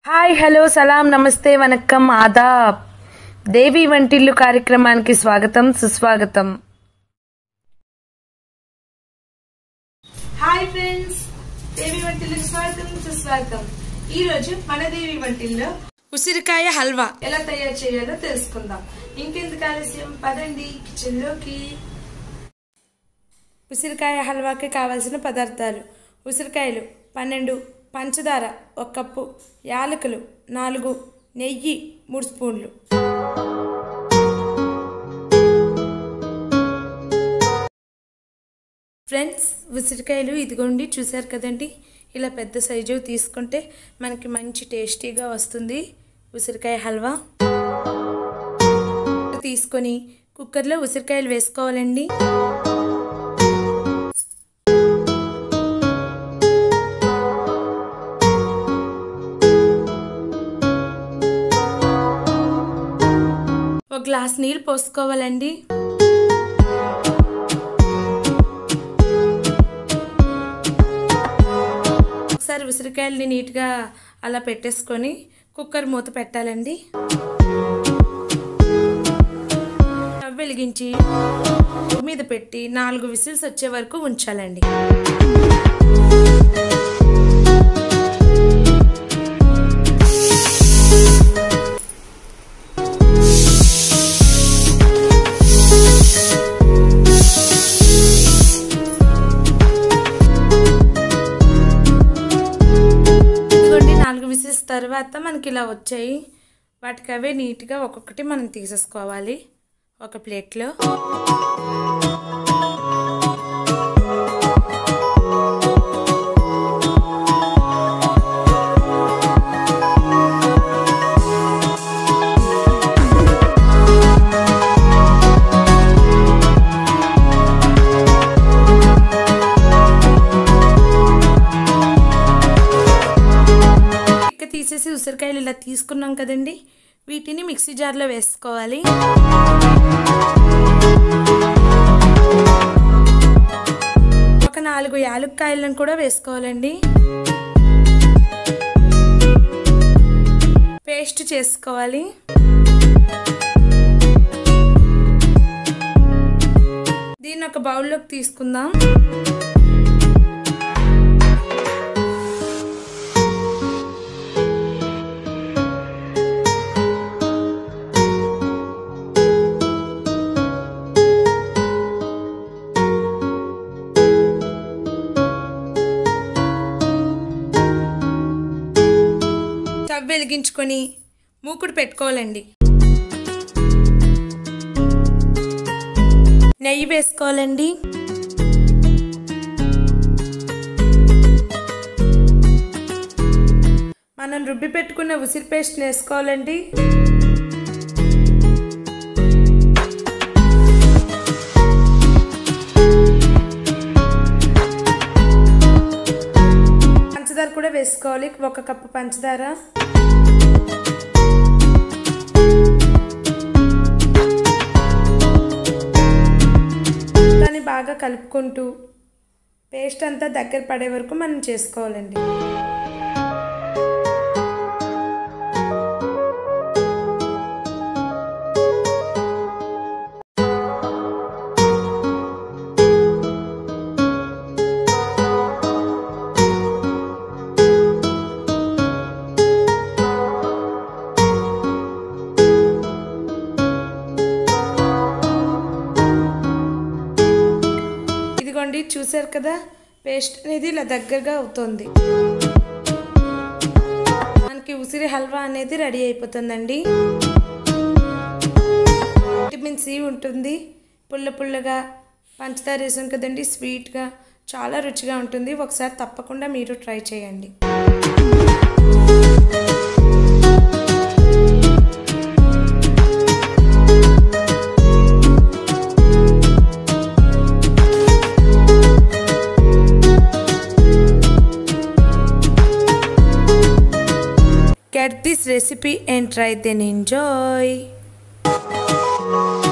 Hi hello సలాం నమస్తే వనక్కం ఆదాబ్ దేవి వంటిల్లు కార్యక్రమానికి స్వాగతం సుస్వాగతం హాయ్ ఫ్రెండ్స్ దేవి వంటిల్లుకి స్వాగతం సుస్వాగతం ఈ రోజు మన దేవి వంటిల్లో ఉసిరికాయ హల్వా ఎలా తయారు చేయాలో తెలుసుకుందాం ఇంకెందుకు ఆలస్యం పదండి కిచెన్ లోకి ఉసిరికాయ హల్వాకి కావాల్సిన పదార్థాలు ఉసిరికాయలు పన్నెండు పంచదార ఒక కప్పు యాలకులు నాలుగు నెయ్యి మూడు స్పూన్లు ఫ్రెండ్స్ ఉసిరికాయలు ఇదిగోండి చూసారు కదండి ఇలా పెద్ద సైజు తీసుకుంటే మనకి మంచి టేస్టీగా వస్తుంది ఉసిరికాయ హల్వా తీసుకొని కుక్కర్లో ఉసిరికాయలు వేసుకోవాలండి ఒక గ్లాస్ నీళ్ళు పోసుకోవాలండి ఒకసారి ఉసిరికాయలని నీట్గా అలా పెట్టేసుకొని కుక్కర్ మూత పెట్టాలండి స్టవ్ వెలిగించి స్టవ్ మీద పెట్టి నాలుగు విసిల్స్ వచ్చే వరకు ఉంచాలండి ఇదిగోండి నాలుగు విసిల్స్ తర్వాత మనకి ఇలా వచ్చాయి వాటికి అవే నీట్గా ఒక్కొక్కటి మనం తీసేసుకోవాలి ఒక ప్లేట్లో ఇక్క తీసేసి ఉసిరికాయలు ఇలా తీసుకున్నాం కదండి వీటిని మిక్సీ జార్లో వేసుకోవాలి ఒక నాలుగు యాలుక్కాయలను కూడా వేసుకోవాలండి పేస్ట్ చేసుకోవాలి దీన్ని ఒక బౌల్లోకి తీసుకుందాం స్టవ్ వెలిగించుకొని మూకుడు పెట్టుకోవాలండి నెయ్యి వేసుకోవాలండి మనం రుబ్బి పెట్టుకున్న ఉసిరి పేస్ట్ వేసుకోవాలండి పంచదార కూడా వేసుకోవాలి ఒక కప్పు పంచదార దాన్ని బాగా కలుపుకుంటూ పేస్ట్ అంతా దగ్గర పడే వరకు మనం చేసుకోవాలండి ఇదిగోండి చూసారు కదా పేస్ట్ అనేది ఇలా దగ్గరగా అవుతుంది మనకి ఉసిరి హల్వా అనేది రెడీ అయిపోతుందండి విటమిన్ సి ఉంటుంది పుల్ల పుల్లగా పంచదార వేసాం కదండి స్వీట్గా చాలా రుచిగా ఉంటుంది ఒకసారి తప్పకుండా మీరు ట్రై చేయండి Get this recipe and try then enjoy.